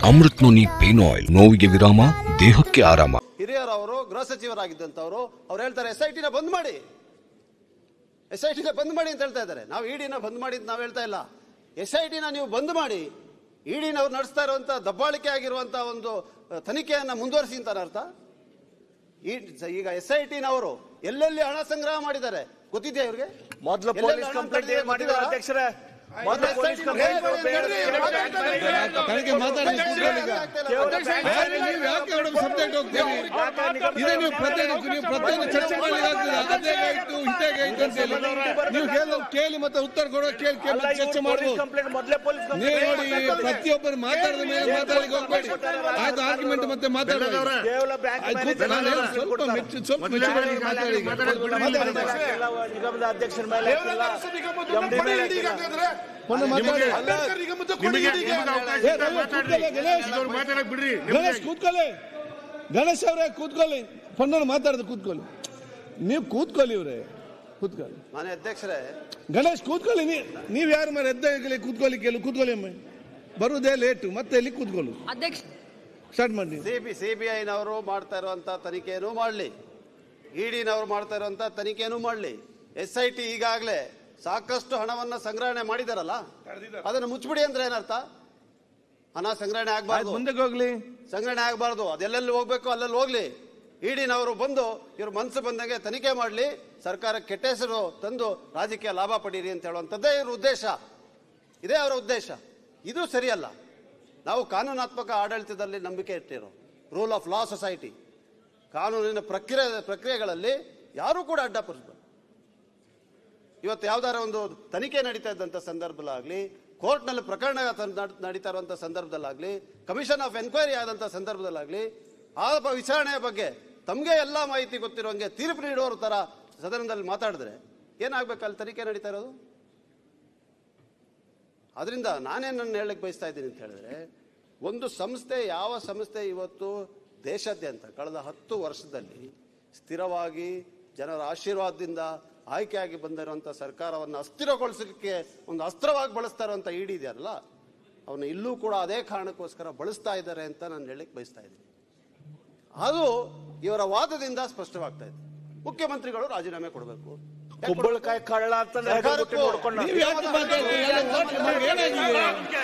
Amrit noni pain oil ನೋವಿಗೆ ವಿರಾಮ ದೇಹಕ್ಕೆ ಆರಾಮ ಹಿರಿಯರವರು ಗೃಹ ಸಚಿವರಾಗಿದ್ದಂಥವ್ರು ಅವ್ರು ಹೇಳ್ತಾರೆ ಎಸ್ ಐ ಟಿನ ಬಂದ್ ಮಾಡಿ ಎಸ್ ಐ ಟಿನ ಬಂದ್ ಮಾಡಿ ಅಂತ ಹೇಳ್ತಾ ಇದ್ದಾರೆ ನಾವು ಇಡಿನ ಬಂದ್ ಮಾಡಿ ಅಂತ ನಾವು ಹೇಳ್ತಾ ಇಲ್ಲ ಎಸ್ ಐ ಟಿನ ನೀವು ಬಂದ್ ಮಾಡಿ ಇಡಿನವ್ರು ನಡೆಸ್ತಾ ಇರುವಂತ ದಬ್ಬಾಳಿಕೆ ಆಗಿರುವಂತ ಒಂದು ಅಹ್, ತನಿಖೆಯನ್ನ ಮುಂದುವರಿಸಿ ಅಂತ ಅರ್ಥ ಈ- ಈಗ ಎಸ್ ಐ ಟಿನವರು ಎಲ್ಲೆಲ್ಲಿ ಹಣ ಸಂಗ್ರಹ ಮಾಡಿದ್ದಾರೆ ಗೊತ್ತಿದೆಯಾ ಇವ್ರಿಗೆ ಮೊದಲು ಎಲ್ಲೆಲ್ಲಿ ಪೊಲೀಸ್ ಹಣ ಕಂಪ್ಲೇಂಟ್ ತೆಗೆದಿದ್ದಾರೆ ಮಾಡಿದ್ದಾರೆ ಗೊತ್ತಿದೆಯಾ? ಅಧ್ಯಕ್ಷರೇ ಮೊದಲು SIT ಪೊಲೀಸ್ ನ ಕಂಪ್ಲೇಂಟ್ ಬೇರೆ ಬೇರೆ ಬೇರೆ ತನಿಖೆ ಮಾತಾಡಿ ಕೂತ್ಕೊಳ್ಳಿ ಬೇರೆ ನೀವು ಯಾಕೆ ಎರಡು ಸಬ್ಜೆಕ್ಟ್ ಹೋಗ್ತೀರಿ ಇದೇ ನೀವು ಪ್ರತ್ಯೇಕ ನೀವು ಪ್ರತ್ಯೇಕ ಚರ್ಚೆ ಮಾಡ್ಲಿಕ್ಕೆ ಆಗ್ತದೆ ಅದೇಗಾಯ್ತು ಇದೇಗಾಯ್ತು ಅಂತ ಹೇಳಿ ನೀವು ಕೇಳಿ ಕೇಳಿ ಮತ್ತೆ ಉತ್ತರ ಕೊಡೋ ಕೇಳಿ ಕೇಳಿ ಮತ್ತೆ ಚರ್ಚೆ ಮಾಡ್ಬೋದು ಕಂಪ್ಲೇಂಟ್ ಮೊದಲೇ ಪೊಲೀಸ್ ನೀವು ನೋಡಿ ಪ್ರತಿಯೊಬ್ಬರು ಮಾತಾಡಿದ ಮೇಲೆ ಮಾತಾಡ್ಲಿಕ್ಕೆ ಹೋಗ್ಬೇಡಿ ಆಯ್ತು ಆರ್ಗ್ಯುಮೆಂಟ್ ಮತ್ತೆ ಮಾತಾಡೋದು ಕೇವಲ ಬ್ಯಾಂಕ್ ಆಯ್ತು ಕೂತ್ಕೊಳ್ಳಿ. ನಾನು ಹೇಳೋದು ಸ್ವಲ್ಪ ಮೆಚ್ಚು ಸ್ವಲ್ಪ ಮೆಚ್ಚುಗೆ ಮಾತಾಡಿ ನಿಗಮದ ಅಧ್ಯಕ್ಷರ ಮೇಲೆ ಹಾಕಿಲ್ಲ. MD ಮೇಲೆ ಹಾಕಿಲ್ಲ. ಮೊನ್ನೆ ಮಾತಾಡಿ ನಿಮಗೆ ಏ, ಗಣೇಶ್ ಕೂತ್ಕೊಳ್ಳಿ, ಗಣೇಶ್. ಮಾತಾಡಕ್ ಬಿಡ್ರಿ ಗಣೇಶ್ ಕೂತ್ಕೊಳ್ಳಿ ಗಣೇಶ್ ಅವರೇ ಕೂತ್ಕೊಳ್ಳಿ ಪೊನ್ನರು ಮಾತಾಡಿದ್ರೆ ಕೂತ್ಕೊಳ್ಳಿ ನೀವು ಕೂತ್ಕೊಳ್ಳಿ ಇವ್ರೆ ಕೂತ್ಕೊಳ್ಳಿ ಮಾನ್ಯ ಅಧ್ಯಕ್ಷರೇ ಗಣೇಶ್ ಕೂತ್ಕೊಳ್ಳಿ ನೀ ನೀವು ಯಾರು ಮೇಲೆ ಎದ್ದಾಗಲಿ ಕೂತ್ಕೊಳ್ಳಿ ಕೇಳಿ ಕೂತ್ಕೊಳ್ಳಿ ಅಮ್ಮ ಬರುವುದೇ ಲೇಟು ಮತ್ತೆ ಇಲ್ಲಿ ಕೂತ್ಕೊಳ್ಳಿ ಅಧ್ಯಕ್ಷ ಸ್ಟಾರ್ಟ್ ಮಾಡಿ ಸಿಬಿ ಸಿಬಿಐನವರು ಮಾಡ್ತಾ ಇರುವಂತ ತನಿಖೆಯನ್ನು ಮಾಡಲಿ ಇಡಿನವರು ಮಾಡ್ತಾ ಇರುವಂತ ತನಿಖೆಯನ್ನು ಮಾಡಲಿ ಎಸ್ ಐ ಟಿ ಈಗಾಗಲೇ ಸಾಕಷ್ಟು ಹಣವನ್ನ ಸಂಗ್ರಹಣೆ ಮಾಡಿದಾರಲ್ಲ ಅದನ್ನು ಮುಚ್ಚಿಬಿಡಿ ಅಂದ್ರೆ ಏನರ್ಥ ಹಣ ಸಂಗ್ರಹಣೆ ಆಯ್ತು ಆಗಬಾರ್ದು ಮುಂದಕ್ಕೆ ಹೋಗ್ಲಿ ಸಂಗ್ರಹಣೆ ಆಗಬಾರ್ದು ಅದೆಲ್ಲೆಲ್ಲಿ ಹೋಗ್ಬೇಕು ಅಲ್ಲೆಲ್ಲಿ ಹೋಗ್ಲಿ ಇಡಿನವರು ಬಂದು ಇವ್ರ ಮನಸ್ಸು ಬಂದಂಗೆ ತನಿಖೆ ಮಾಡಲಿ ಸರ್ಕಾರ ಕೆಟ್ಟ ಹೆಸರು ತಂದು ರಾಜಕೀಯ ಲಾಭ ಪಡೀರಿ ಅಂತ ಹೇಳುವಂಥದ್ದೇ ಇವ್ರ ಉದ್ದೇಶ ಇದೇ ಅವರ ಉದ್ದೇಶ ಇದು ಸರಿಯಲ್ಲ ನಾವು ಕಾನೂನಾತ್ಮಕ ಆಡಳಿತದಲ್ಲಿ ನಂಬಿಕೆ ಇಟ್ಟಿರೋ ರೂಲ್ ಆಫ್ ಲಾ ಸೊಸೈಟಿ ಕಾನೂನಿನ ಪ್ರಕ್ರಿಯೆ ಪ್ರಕ್ರಿಯೆಗಳಲ್ಲಿ ಯಾರೂ ಕೂಡ ಅಡ್ಡಪಡಿಸ್ಬಾರ್ದು ಇವತ್ತು ಯಾವ್ದಾರ ಒಂದು ತನಿಖೆ ನಡೀತಾ ಇದ್ದಂಥ ಸಂದರ್ಭದಲ್ಲಾಗಲಿ ಕೋರ್ಟ್ನಲ್ಲಿ ಪ್ರಕರಣ ತ- ನಡ್- ನಡೀತಾ ಇರುವಂಥ ಸಂದರ್ಭದಲ್ಲಾಗಲಿ ಕಮಿಷನ್ ಆಫ್ ಎನ್ಕ್ವೈರಿ ಆದಂಥ ಸಂದರ್ಭದಲ್ಲಾಗಲಿ ಆ ಬ- ವಿಚಾರಣೆಯ ಬಗ್ಗೆ ತಮಗೆ ಎಲ್ಲ ಮಾಹಿತಿ ಗೊತ್ತಿರೋಂಗೆ ತೀರ್ಪು ನೀಡೋರ ಥರ ಸದನದಲ್ಲಿ ಮಾತಾಡಿದ್ರೆ ಏನಾಗಬೇಕು ಅಲ್ಲಿ ತನಿಖೆ ನಡೀತಾ ಇರೋದು ಅದರಿಂದ ನಾನೇನನ್ನು ಹೇಳಕ್ಕೆ ಬಯಸ್ತಾ ಇದ್ದೀನಿ ಅಂತ ಹೇಳಿದ್ರೆ ಒಂದು ಸಂಸ್ಥೆ ಯಾವ ಸಂಸ್ಥೆ ಇವತ್ತು ದೇಶಾದ್ಯಂತ ಕಳೆದ ಹತ್ತು ವರ್ಷದಲ್ಲಿ ಸ್ಥಿರವಾಗಿ ಜನರ ಆಶೀರ್ವಾದದಿಂದ ಆಯ್ಕೆಯಾಗಿ ಬಂದಿರುವಂಥ ಸರ್ಕಾರವನ್ನು ಅಸ್ಥಿರಗೊಳಿಸಲಿಕ್ಕೆ ಒಂದು ಅಸ್ತ್ರವಾಗಿ ಬಳಸ್ತಾ ಇರುವಂಥ ಇಡಿ ಇದೆಯಲ್ಲ ಅವನ್ನ ಇಲ್ಲೂ ಕೂಡ ಅದೇ ಕಾರಣಕ್ಕೋಸ್ಕರ ಬಳಸ್ತಾ ಇದ್ದಾರೆ ಅಂತ ನಾನು ಹೇಳಕ್ಕೆ ಬಯಸ್ತಾ ಇದ್ದೀನಿ ಅದು ಇವರ ವಾದದಿಂದ ಸ್ಪಷ್ಟವಾಗ್ತಾ ಇದೆ ಮುಖ್ಯಮಂತ್ರಿಗಳು ರಾಜೀನಾಮೆ ಕೊಡಬೇಕು ಕುಂಬಳಕಾಯಿ ಕಳ್ಳ ಅಂತ ಸರ್ಕಾರಕ್ಕೂ ನೋಡ್ಕೊಂಡು ನೀವು ಯಾಕೆ ಮಾತಾಡ್ತೀರಿ ಎಲ್ಲ ಓಟ್ ಮಾಡಿ ಏನಾಗಿದೆ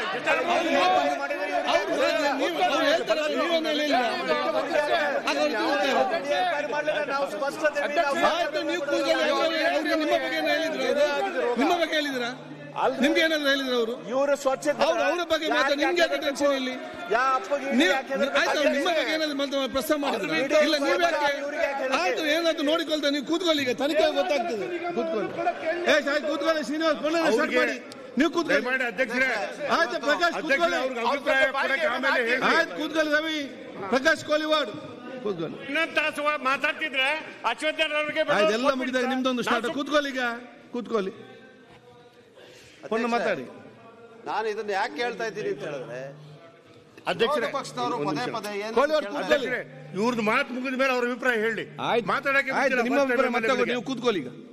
ಅವ್ರು ಹೇಳ್ತಾರೆ, ನೀವು- ಅವ್ರು ಹೇಳ್ತಾರೆ, ನೀವೇನು ಹೇಳಿಲ್ಲ ಹಾಗಾದ್ರೆ ಕೂತ್ಕೊಳ್ಳಿ. ನಾವು ಸ್ಪಷ್ಟತೆ ಆಯ್ತು ನೀವು ಕೂತ್ಕೊಳ್ಳಿ ಅವ್ರಿಗೆ ಅವ್ರಿಗೆ ನಿಮ್ಮ ಬಗ್ಗೆ ಏನು ಹೇಳಿದ್ರು ಅವರು? ನಿಮ್ಮ ಬಗ್ಗೆ ಹೇಳಿದ್ರ ನಿಮ್ಗೆ ಏನಾದ್ರು ಹೇಳಿದ್ರು ಅವರು ಇವರು ಸ್ವಚ್ಛತೆ ಅವ್ರು ಅವ್ರ ಬಗ್ಗೆ ಮಾತ್ರ ನಿಮ್ಗೆ ಯಾಕೆ ಟೆನ್ಷನ್ ಇಲ್ಲಿ ಯಾ ಅಪ್ಪಗೆ ನೀವು ಯಾಕೆ ಹೆದರ್ಬೇಕು? ಆಯ್ತು ಅವ್ರು ನಿಮ್ಮ ಬಗ್ಗೆ ಏನಾದ್ರು ಮಾತ್ರ ಪ್ರಸ್ತಾವ ಮಾಡಿದ್ರು ಇಲ್ಲ ನೀವ್ ಯಾಕೆ ಆಯ್ತು ಏನಾದ್ರು ನೋಡಿಕೊಳ್ತಾ ನೀವು ಕೂತ್ಕೊಳ್ಳಿ ಈಗ ತನಿಖೆ ಗೊತ್ತಾಗ್ತದೆ ಕೂತ್ಕೊಳ್ಳಿ ಏ ಆಯ್ತು ಕೂತ್ಕೊಳ್ಳಿ ಶ್ರೀನಿವಾಸ್ ಪೊನ್ನಣ್ಣ ಸ್ಟಾರ್ಟ್ ಮಾಡಿ ನೀವು ಕೂತ್ಕೊಳ್ಳಿ ದಯಮಾಡಿ ಅಧ್ಯಕ್ಷರೇ ಆಯ್ತು ಪ್ರಕಾಶ್ ಅಧ್ಯಕ್ಷರೇ ಕೂತ್ಕೊಳ್ಳಿ ಅವ್ರಿಗೆ ಅಭಿಪ್ರಾಯ ಕೊಡಕ್ಕೆ ಆಮೇಲೆ ಹೇಳಿ ಆಯ್ತು ಕೂತ್ಕೊಳ್ಳಿ ರವಿ ಪ್ರಕಾಶ್ ಕೋಲಿವಾಡ್ ಕೂತ್ಕೊಳ್ಳಿ ಇನ್ನೊಂದು ತಾಸು ಮಾತಾಡ್ತಿದ್ರೆ ಅಶ್ವತ್ಥನ್ ಅವ್ರಿಗೆ ಆಯ್ತು ಎಲ್ಲ ಮುಗಿದಾಗ ನಿಮ್ದೊಂದು ಸ್ಟಾರ್ಟ್ ಕೂತ್ಕೊಳ್ಳಿ ಈಗ ಕೂತ್ಕೊಳ್ಳಿ ಪೊನ್ನ ಮಾತಾಡಿ ನಾನು ಇದನ್ನ ಯಾಕೆ ಹೇಳ್ತಾ ಇದ್ದೀನಿ ಅಂತ ಹೇಳಿದ್ರೆ ಅಧ್ಯಕ್ಷರೇ ವಿರೋಧ ಪಕ್ಷದವರು ಪದೇ ಪದೇ ಏನು ಕೋಲಿವಾಡ್ ಕೇಳ್ತಾ ಕೂತ್ಕೊಳ್ಳಿ ಅಧ್ಯಕ್ಷರೇ ಇವ್ರದ್ದು ಮಾತು ಮುಗಿದ ಮೇಲೆ ಅವ್ರ ಅಭಿಪ್ರಾಯ ಹೇಳಿ ಆಯ್ತು ಮಾತಾಡಕ್ಕೆ ಆಯ್ತು ಬಿಟ್ಟಿಲ್ಲ, ನಿಮ್ಮ first ಅಭಿಪ್ರಾಯ time ಮತ್ತೆ ಅಲ್ಲಿ ನೀವು ಕೂತ್ಕೊಳ್ಳಿ ಈಗ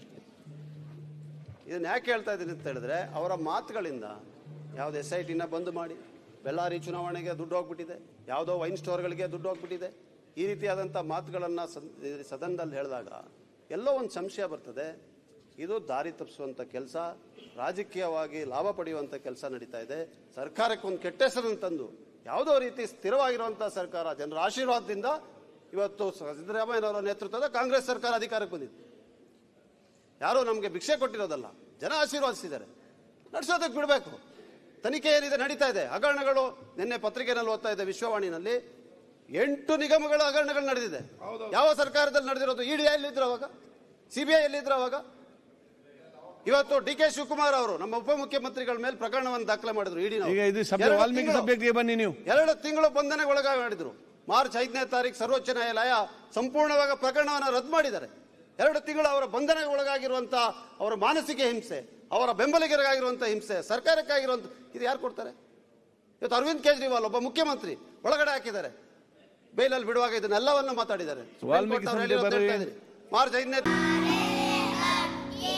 ಇದನ್ನ ಯಾಕೆ ಹೇಳ್ತಾ ಇದ್ದೀನಿ ಅಂತ ಹೇಳಿದ್ರೆ ಅವರ ಮಾತುಗಳಿಂದ ಯಾವ್ದು ಎಸ್ ಐ ಟಿನ ಬಂದ್ ಮಾಡಿ ಬೆಳ್ಳಾರಿ ಚುನಾವಣೆಗೆ ದುಡ್ಡು ಹೋಗ್ಬಿಟ್ಟಿದೆ ಯಾವುದೋ ವೈನ್ ಸ್ಟೋರ್ಗಳಿಗೆ ದುಡ್ಡು ಹೋಗ್ಬಿಟ್ಟಿದೆ ಈ ರೀತಿಯಾದಂಥ ಮಾತುಗಳನ್ನು ಸದನದಲ್ಲಿ ಹೇಳಿದಾಗ ಎಲ್ಲೋ ಒಂದು ಸಂಶಯ ಬರ್ತದೆ ಇದು ದಾರಿ ತಪ್ಪಿಸುವಂಥ ಕೆಲಸ ರಾಜಕೀಯವಾಗಿ ಲಾಭ ಪಡೆಯುವಂಥ ಕೆಲಸ ನಡೀತಾ ಇದೆ ಸರ್ಕಾರಕ್ಕೆ ಒಂದು ಕೆಟ್ಟ ಹೆಸರನ್ನು ತಂದು ಯಾವುದೋ ರೀತಿ ಸ್ಥಿರವಾಗಿರುವಂಥ ಸರ್ಕಾರ ಜನರ ಆಶೀರ್ವಾದದಿಂದ ಇವತ್ತು ಸಿದ್ದರಾಮಯ್ಯನವರ ನೇತೃತ್ವದ ಕಾಂಗ್ರೆಸ್ ಸರ್ಕಾರ ಅಧಿಕಾರಕ್ಕೆ ಬಂದಿದೆ ಯಾರೋ ನಮಗೆ ಭಿಕ್ಷೆ ಕೊಟ್ಟಿರೋದಲ್ಲ ಜನ ಆಶೀರ್ವಾದಿಸಿದ್ದಾರೆ ನಡೆಸೋದಕ್ಕೆ ಬಿಡಬೇಕು ತನಿಖೆ ಏನಿದೆ ನಡೀತಾ ಇದೆ ಹಗರಣಗಳು ನಿನ್ನೆ ಪತ್ರಿಕೆನಲ್ಲಿ ಓದ್ತಾ ಇದೆ ವಿಶ್ವವಾಣಿನಲ್ಲಿ ಎಂಟು ನಿಗಮಗಳ ಹಗರಣಗಳು ನಡೆದಿದೆ ಯಾವ ಸರ್ಕಾರದಲ್ಲಿ ನಡೆದಿರೋದು ಇಡಿ ಎಲ್ಲಿದ್ರು ಅವಾಗ ಸಿಬಿಐ ಎಲ್ಲಿದ್ರು ಅವಾಗ ಇವತ್ತು ಡಿ ಕೆ ಶಿವಕುಮಾರ್ ಅವರು ನಮ್ಮ ಉಪಮುಖ್ಯಮಂತ್ರಿಗಳ ಮೇಲೆ ಪ್ರಕರಣವನ್ನು ದಾಖಲೆ ಮಾಡಿದ್ರು ಇಡಿ ಈಗ ಇದು ಸಬ್ಜೆಕ್ಟ್ ವಾಲ್ಮೀಕಿ ಸಬ್ಜೆಕ್ಟ್ಗೆ ಬನ್ನಿ ನೀವು ಎರಡು ತಿಂಗಳು ಬಂಧನಕ್ಕೆ ಒಳಗಾಗಿ ಮಾಡಿದ್ರು ಮಾರ್ಚ್ ಐದನೇ ತಾರೀಕು ಸರ್ವೋಚ್ಚ ನ್ಯಾಯಾಲಯ ಸಂಪೂರ್ಣವಾಗಿ ಪ್ರಕರಣವನ್ನು ರದ್ದು ಮಾಡಿದ್ದಾರೆ ಎರಡು ತಿಂಗಳು ಅವರ ಬಂಧನಕ್ಕೆ ಒಳಗಾಗಿರುವಂತ ಅವರ ಮಾನಸಿಕ ಹಿಂಸೆ ಅವರ ಬೆಂಬಲಿಗರಿಗಾಗಿರುವಂತ ಹಿಂಸೆ ಸರ್ಕಾರಕ್ಕಾಗಿರುವಂತ ಇದು ಯಾರು ಕೊಡ್ತಾರೆ ಇವತ್ತು ಅರವಿಂದ್ ಕೇಜ್ರಿವಾಲ್ ಒಬ್ಬ ಮುಖ್ಯಮಂತ್ರಿ ಒಳಗಡೆ ಹಾಕಿದ್ದಾರೆ ಬೈಲಲ್ಲಿ ಬಿಡುವಾಗ ಇದನ್ನೆಲ್ಲವನ್ನು ಮಾತಾಡಿದ್ದಾರೆ ಸುಪ್ರೀಂ ವಾಲ್ಮೀಕಿ ಕೋರ್ಟ್ ಅವ್ರು ಸಂಜೆ ಹೇಳಿರೋದು ಬರೀ- ಹೇಳ್ತಾ ಇದ್ದೀನಿ. ಮಾರ್ಚ್ ಐದನೇ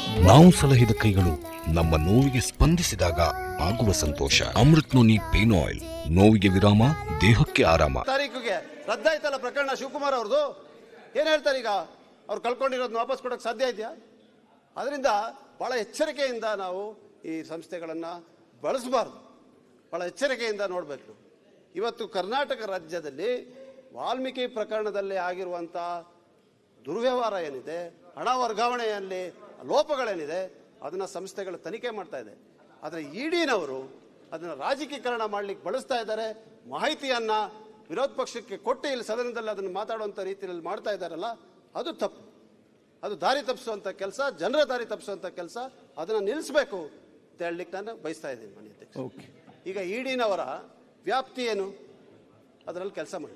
ನಾವು ಸಲಹಿದ ಕೈಗಳು ನಮ್ಮ ನೋವಿಗೆ ಸ್ಪಂದಿಸಿದಾಗ ಆಗುವ ಸಂತೋಷ ಅಮೃತ್ ನೋನಿ ಪೇನ್ ಆಯಿಲ್ ನೋವಿಗೆ ವಿರಾಮ ದೇಹಕ್ಕೆ ಆರಾಮ ತಾರೀಕಿಗೆ ರದ್ದಾಯ್ತಲ್ಲ ಪ್ರಕರಣ ಶಿವಕುಮಾರ್ ಅವ್ರದ್ದು ಏನ್ ಹೇಳ್ತಾರೆ ಈಗ ಅವ್ರು ಕಳ್ಕೊಂಡಿರೋದನ್ನ ವಾಪಸ್ ಕೊಡೋಕೆ ಸಾಧ್ಯ ಇದೆಯಾ ಅದರಿಂದ ಬಹಳ ಎಚ್ಚರಿಕೆಯಿಂದ ನಾವು ಈ ಸಂಸ್ಥೆಗಳನ್ನು ಬಳಸಬಾರ್ದು ಬಹಳ ಎಚ್ಚರಿಕೆಯಿಂದ ನೋಡಬೇಕು ಇವತ್ತು ಕರ್ನಾಟಕ ರಾಜ್ಯದಲ್ಲಿ ವಾಲ್ಮೀಕಿ ಪ್ರಕರಣದಲ್ಲಿ ಆಗಿರುವಂಥ ದುರ್ವ್ಯವಹಾರ ಏನಿದೆ ಹಣ ವರ್ಗಾವಣೆಯಲ್ಲಿ ಲೋಪಗಳೇನಿದೆ ಅದನ್ನ ಸಂಸ್ಥೆಗಳು ತನಿಖೆ ಮಾಡ್ತಾ ಇದೆ ಆದರೆ ಇಡಿನವರು ಅದನ್ನ ರಾಜಕೀಕರಣ ಮಾಡ್ಲಿಕ್ಕೆ ಬಳಸ್ತಾ ಇದ್ದಾರೆ ಮಾಹಿತಿಯನ್ನ ವಿರೋಧ ಪಕ್ಷಕ್ಕೆ ಕೊಟ್ಟು ಇಲ್ಲಿ ಸದನದಲ್ಲಿ ಅದನ್ನು ಮಾತಾಡುವಂಥ ರೀತಿಯಲ್ಲಿ ಮಾಡ್ತಾ ಇದ್ದಾರಲ್ಲ ಅದು ತಪ್ಪು ಅದು ದಾರಿ ತಪ್ಪಿಸುವಂಥ ಕೆಲಸ ಜನರ ದಾರಿ ತಪ್ಪಿಸುವಂಥ ಕೆಲಸ ಅದನ್ನು ನಿಲ್ಲಿಸಬೇಕು ಅಂತ ಹೇಳಲಿಕ್ಕೆ ನಾನು ಬಯಸ್ತಾ ಇದ್ದೀನಿ ಮನೆ ಅಧ್ಯಕ್ಷ ಓಕೆ ಈಗ ಇಡಿನವರ ವ್ಯಾಪ್ತಿ ಏನು ಅದರಲ್ಲಿ ಕೆಲಸ ಮಾಡಿ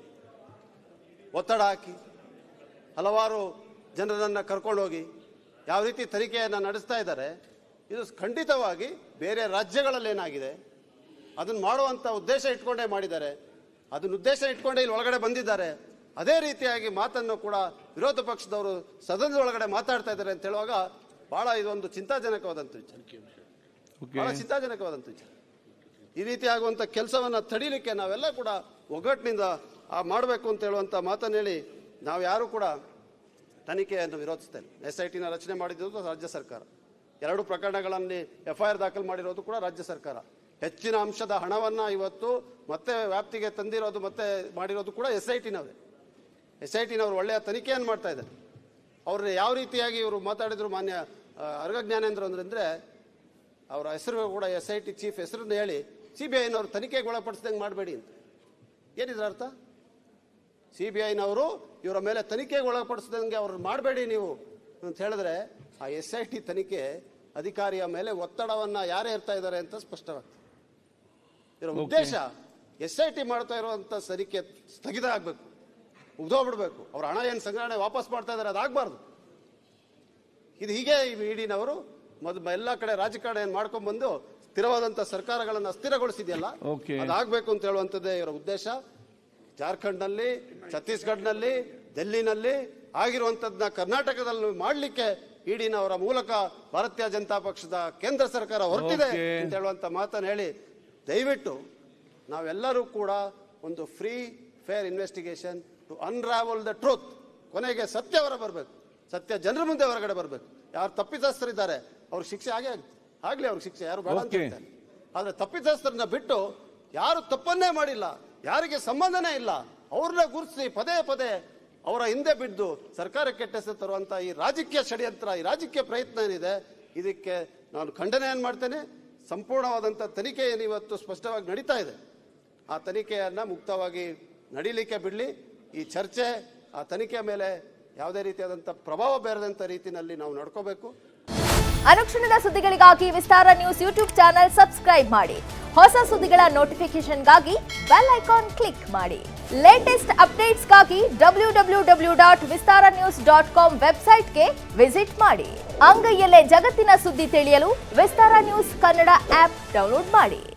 ಒತ್ತಡ ಹಾಕಿ ಹಲವಾರು ಜನರನ್ನು ಕರ್ಕೊಂಡೋಗಿ ಯಾವ ರೀತಿ ತನಿಖೆಯನ್ನು ನಡೆಸ್ತಾ ಇದ್ದಾರೆ ಇದು ಖಂಡಿತವಾಗಿ ಬೇರೆ ರಾಜ್ಯಗಳಲ್ಲಿ ಏನಾಗಿದೆ ಅದನ್ನು ಮಾಡುವಂಥ ಉದ್ದೇಶ ಇಟ್ಕೊಂಡೇ ಮಾಡಿದ್ದಾರೆ ಅದನ್ನ ಉದ್ದೇಶ ಇಟ್ಕೊಂಡೇ ಇಲ್ಲಿ ಒಳಗಡೆ ಬಂದಿದ್ದಾರೆ ಅದೇ ರೀತಿಯಾಗಿ ಮಾತನ್ನು ಕೂಡ ವಿರೋಧ ಪಕ್ಷದವರು ಸದನದ ಒಳಗಡೆ ಮಾತಾಡ್ತಾ ಇದ್ದಾರೆ ಅಂತ ಹೇಳುವಾಗ ಬಹಳ ಇದೊಂದು ಚಿಂತಾಜನಕವಾದಂಥ ವಿಚಾರ ಓಕೆ ಬಹಳ ಚಿಂತಾಜನಕವಾದಂಥ ವಿಚಾರ ಈ ರೀತಿ ಆಗುವಂಥ ಕೆಲಸವನ್ನು ತಡೀಲಿಕ್ಕೆ ನಾವೆಲ್ಲ ಕೂಡ ಒಗ್ಗಟ್ಟಿನಿಂದ ಆ ಮಾಡಬೇಕು ಅಂತ ಹೇಳುವಂಥ ಮಾತನ್ನು ಹೇಳಿ ನಾವು ಯಾರು ಕೂಡ ತನಿಖೆಯನ್ನು ವಿರೋಧಿಸ್ತೇವೆ ಎಸ್ ಐ ಟಿನ ರಚನೆ ಮಾಡಿದ್ದು ರಾಜ್ಯ ಸರ್ಕಾರ ಎರಡು ಪ್ರಕರಣಗಳಲ್ಲಿ ಎಫ್ ಐ ಆರ್ ದಾಖಲು ಮಾಡಿರೋದು ಕೂಡ ರಾಜ್ಯ ಸರ್ಕಾರ ಹೆಚ್ಚಿನ ಅಂಶದ ಹಣವನ್ನು ಇವತ್ತು ಮತ್ತೆ ವ್ಯಾಪ್ತಿಗೆ ತಂದಿರೋದು ಮತ್ತೆ ಮಾಡಿರೋದು ಕೂಡ ಎಸ್ ಐ ಟಿನವೇ ಎಸ್ ಐ ಟಿನವರು ಒಳ್ಳೆಯ ತನಿಖೆಯನ್ನು ಮಾಡ್ತಾ ಇದ್ದಾರೆ ಅವ್ರನ್ನ ಯಾವ ರೀತಿಯಾಗಿ ಇವರು ಮಾತಾಡಿದ್ರು ಮಾನ್ಯ ಆ, ಅರ್ಗ ಜ್ಞಾನೇಂದ್ರ ಅಂದ್ರೆ ಅವರ ಹೆಸರು ಕೂಡ ಎಸ್ ಐ ಟಿ ಚೀಫ್ ಹೆಸರನ್ನು ಹೇಳಿ ಸಿ ಬಿ ಐನವರು ತನಿಖೆಗೆ ಒಳಪಡಿಸ್ದಂಗೆ ಮಾಡಬೇಡಿ ಅಂತ ಏನಿದ್ರ ಅರ್ಥ ಸಿ ಬಿ ಐನವರು ಇವರ ಮೇಲೆ ತನಿಖೆಗೆ ಒಳಪಡಿಸ್ದಂಗೆ ಅವ್ರನ್ನ ಮಾಡಬೇಡಿ ನೀವು ಅಂತ ಹೇಳಿದ್ರೆ ಆ ಎಸ್ ಐ ಟಿ ತನಿಖೆ ಅಧಿಕಾರಿಯ ಮೇಲೆ ಒತ್ತಡವನ್ನ ಯಾರೇ ಇರ್ತಾ ಇದ್ದಾರೆ ಅಂತ ಸ್ಪಷ್ಟವಾಗ್ತದೆ ಇದರ ಉದ್ದೇಶ ಎಸ್ ಐ ಟಿ ಮಾಡ್ತಾ ಇರುವಂತ ತನಿಖೆ ಸ್ಥಗಿತ ಆಗಬೇಕು ಉಗ್ದೋಗ್ಬಿಡ್ಬೇಕು ಅವ್ರ ಹಣ ಏನು ಸಂಗ್ರಹಣೆ ವಾಪಸ್ ಮಾಡ್ತಾ ಇದ್ದಾರೆ ಅದಾಗಬಾರ್ದು ಇದು ಹೀಗೆ ಇಡಿನವರು ಮೊದ್ ಎಲ್ಲ ಕಡೆ ರಾಜಕಾರಣ ಏನು ಮಾಡ್ಕೊಂಡ್ ಬಂದು ಸ್ಥಿರವಾದಂತ ಸರ್ಕಾರಗಳನ್ನು ಅಸ್ಥಿರಗೊಳಿಸಿದೆಯಲ್ಲ Okay. ಅದಾಗಬೇಕು ಅಂತ ಹೇಳುವಂಥದ್ದೇ ಇವರ ಉದ್ದೇಶ ಜಾರ್ಖಂಡ್ನಲ್ಲಿ ಛತ್ತೀಸ್ಗಢನಲ್ಲಿ ಡೆಲ್ಲಿನಲ್ಲಿ ಆಗಿರುವಂಥದ್ದನ್ನ ಕರ್ನಾಟಕದಲ್ಲಿ ಮಾಡಲಿಕ್ಕೆ ಇಡಿನವರ ಮೂಲಕ ಭಾರತೀಯ ಜನತಾ ಪಕ್ಷದ ಕೇಂದ್ರ ಸರ್ಕಾರ ಹೊರಟಿದೆ Okay. ಅಂತ ಹೇಳುವಂತ ಮಾತನ್ನು ಹೇಳಿ ದಯವಿಟ್ಟು ನಾವೆಲ್ಲರೂ ಕೂಡ ಒಂದು free fair investigation to unravel the truth ಕೊನೆಗೆ ಸತ್ಯ ಹೊರ ಬರಬೇಕು ಸತ್ಯ ಜನರ ಮುಂದೆ ಹೊರಗಡೆ ಬರಬೇಕು ಯಾರು ತಪ್ಪಿತಸ್ಥರಿದ್ದಾರೆ ಅವ್ರಿಗೆ ಶಿಕ್ಷೆ ಆಗೇ ಆಗುತ್ತೆ ಆಗ್ಲಿ ಅವ್ರಿಗೆ ಶಿಕ್ಷೆ ಯಾರು ಬೇಡ ಅಂತ Okay. ಹೇಳ್ತಾರೆ ಆದ್ರೆ ತಪ್ಪಿತಸ್ಥರನ್ನ ಬಿಟ್ಟು ಯಾರು ತಪ್ಪನ್ನೇ ಮಾಡಿಲ್ಲ ಯಾರಿಗೆ ಸಂಬಂಧನೇ ಇಲ್ಲ ಅವ್ರನ್ನ ಗುರುತಿಸಿ ಪದೇ ಪದೇ ಅವರ ಹಿಂದೆ ಬಿದ್ದು ಸರ್ಕಾರ ಕೆಟ್ಟೆಸೆ ತರುವಂತ ಈ ರಾಜಕೀಯ ಷಡ್ಯಂತ್ರ ಈ ರಾಜಕೀಯ ಪ್ರಯತ್ನ ಏನಿದೆ ಇದಕ್ಕೆ ನಾನು ಖಂಡನೆಯನ್ನು ಮಾಡ್ತೇನೆ ಸಂಪೂರ್ಣವಾದಂಥ ತನಿಖೆ ಏನು ಇವತ್ತು ಸ್ಪಷ್ಟವಾಗಿ ನಡೀತಾ ಇದೆ ಆ ತನಿಖೆಯನ್ನ ಮುಕ್ತವಾಗಿ ನಡೀಲಿಕ್ಕೆ ಬಿಡಲಿ ಈ ಚರ್ಚೆ ಆ ತನಿಖೆ ಮೇಲೆ ಯಾವುದೇ ರೀತಿಯಾದಂಥ ಪ್ರಭಾವ ಬೀರದಂಥ ರೀತಿಯಲ್ಲಿ ನಾವು ನಡ್ಕೋಬೇಕು ಅನುಕ್ಷಣದ ಸುದ್ದಿಗಳಿಗಾಗಿ Vistara news YouTube channel subscribe ಮಾಡಿ ಹೊಸ ಸುದ್ದಿಗಳ ನೋಟಿಫಿಕೇಶನ್ಗಾಗಿ ಬೆಲ್ ಐಕಾನ್ ಕ್ಲಿಕ್ ಮಾಡಿ ಲೇಟೆಸ್ಟ್ ಅಪ್ಡೇಟ್ಸ್ಗಾಗಿ W W W dot Vistara news dot com ವೆಬ್ಸೈಟ್ಗೆ ವಿಸಿಟ್ ಮಾಡಿ ಅಂಗೈಯಲ್ಲೇ ಜಗತ್ತಿನ ಸುದ್ದಿ ತಿಳಿಯಲು Vistara news Kannada app download ಮಾಡಿ